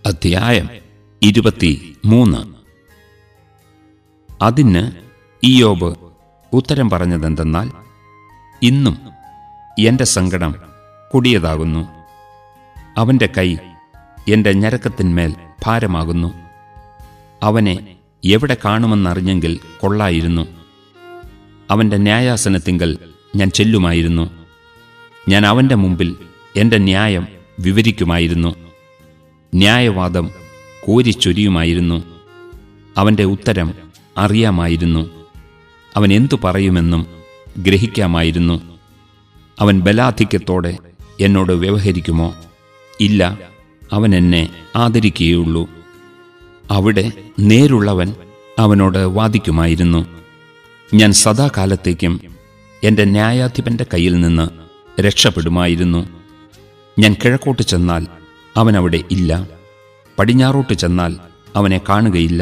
അധ്യായം ഇരുപത്തി മൂന്ന് അതിന് ഇയോബ് ഉത്തരം പറഞ്ഞതെന്തെന്നാൽ ഇന്നും എന്റെ സങ്കടം കൊടിയതാകുന്നു അവന്റെ കൈ എന്റെ ഞരക്കത്തിന്മേൽ ഭാരമാകുന്നു അവനെ എവിടെ കാണുമെന്നറിഞ്ഞെങ്കിൽ കൊള്ളായിരുന്നു അവന്റെ ന്യായാസനത്തിങ്കൽ ഞാൻ ചെല്ലുമായിരുന്നു ഞാൻ അവന്റെ മുമ്പിൽ എന്റെ ന്യായം വിവരിക്കുമായിരുന്നു ന്യായവാദം കോരിച്ചൊരിയുമായിരുന്നു അവന്റെ ഉത്തരം അറിയാമായിരുന്നു അവൻ എന്തു പറയുമെന്നും ഗ്രഹിക്കാമായിരുന്നു അവൻ ബലാധിക്യത്തോടെ എന്നോട് വ്യവഹരിക്കുമോ ഇല്ല അവൻ എന്നെ ആദരിക്കുകയുള്ളൂ അവിടെ നേരുള്ളവൻ അവനോട് വാദിക്കുമായിരുന്നു ഞാൻ സദാകാലത്തേക്കും എന്റെ ന്യായാധിപന്റെ കയ്യിൽ നിന്ന് രക്ഷപ്പെടുമായിരുന്നു ഞാൻ കിഴക്കോട്ട് ചെന്നാൽ അവൻ അവിടെ ഇല്ല പടിഞ്ഞാറോട്ട് ചെന്നാൽ അവനെ കാണുകയില്ല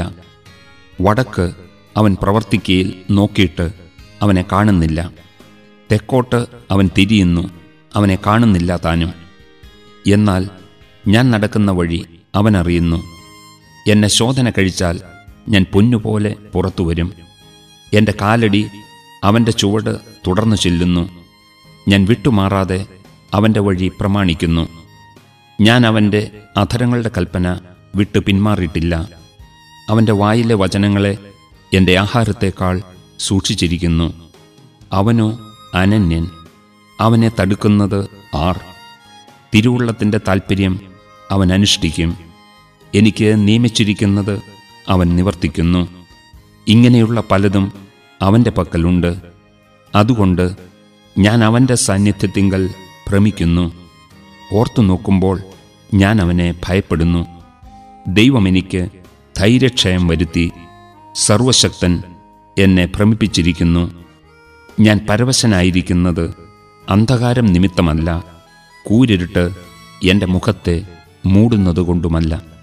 വടക്ക് അവൻ പ്രവർത്തിക്കയിൽ നോക്കിയിട്ട് അവനെ കാണുന്നില്ല തെക്കോട്ട് അവൻ തിരിയുന്നു അവനെ കാണുന്നില്ല താനും എന്നാൽ ഞാൻ നടക്കുന്ന വഴി അവനറിയുന്നു എന്നെ ശോധന കഴിച്ചാൽ ഞാൻ പൊന്നുപോലെ പുറത്തു വരും എന്റെ കാലടി അവന്റെ ചുവട് തുടർന്നു ചെല്ലുന്നു ഞാൻ വിട്ടുമാറാതെ അവന്റെ വഴി പ്രമാണിക്കുന്നു ഞാൻ അവന്റെ അധരങ്ങളുടെ കൽപ്പന വിട്ടു പിന്മാറിയിട്ടില്ല അവന്റെ വായിലെ വചനങ്ങളെ എന്റെ ആഹാരത്തേക്കാൾ സൂക്ഷിച്ചിരിക്കുന്നു അവനോ അനന്യൻ അവനെ തടുക്കുന്നത് ആർ തിരുവുള്ളത്തിന്റെ താൽപ്പര്യം അവൻ അനുഷ്ഠിക്കും എനിക്ക് നിയമിച്ചിരിക്കുന്നത് അവൻ നിവർത്തിക്കുന്നു ഇങ്ങനെയുള്ള പലതും അവന്റെ പക്കലുണ്ട് അതുകൊണ്ട് ഞാൻ അവന്റെ സാന്നിധ്യത്തിങ്കൽ ഭ്രമിക്കുന്നു ഓർത്തു നോക്കുമ്പോൾ ഞാൻ അവനെ ഭയപ്പെടുന്നു ദൈവം എനിക്ക് ധൈര്യക്ഷയം വരുത്തി സർവശക്തൻ എന്നെ ഭ്രമിപ്പിച്ചിരിക്കുന്നു ഞാൻ പരവശനായിരിക്കുന്നത് അന്ധകാരം നിമിത്തമല്ല കൂരിരുട്ട് എന്റെ മുഖത്തെ മൂടുന്നതുകൊണ്ടുമല്ല